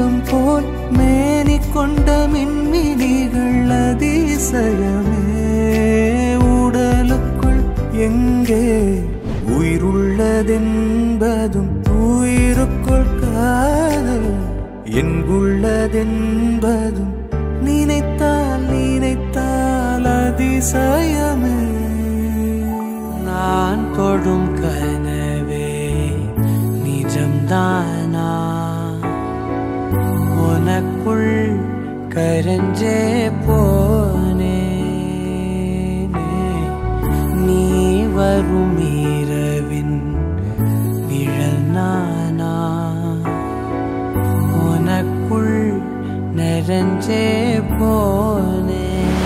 தங்கம் போல் மேனி கொண்ட மின்மினிகள் அதிசயமே உடலுக்குள் எங்கே உயிருள்ளதென்பதும் உயிருக்குள் காதல் எங்குள்ளதென்பதும் நினைத்தால் நினைத்தால் அதிசயமே நான் தொடும் கனவே நிஜம்தானா உனக்குள் கரஞ்சே போனே நீ வரும் இரவின் நிழல் நானா உனக்குள் நிறைஞ்சே போனே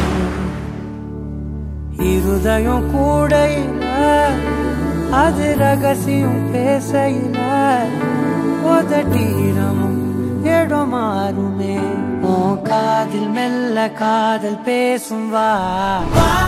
இருதயம் கூடையில அது ரகசியம் பேசையில உதட்டீரமும் இடம் மாறுமே உன் காதில் மெல்ல காதல் பேசும் வா வா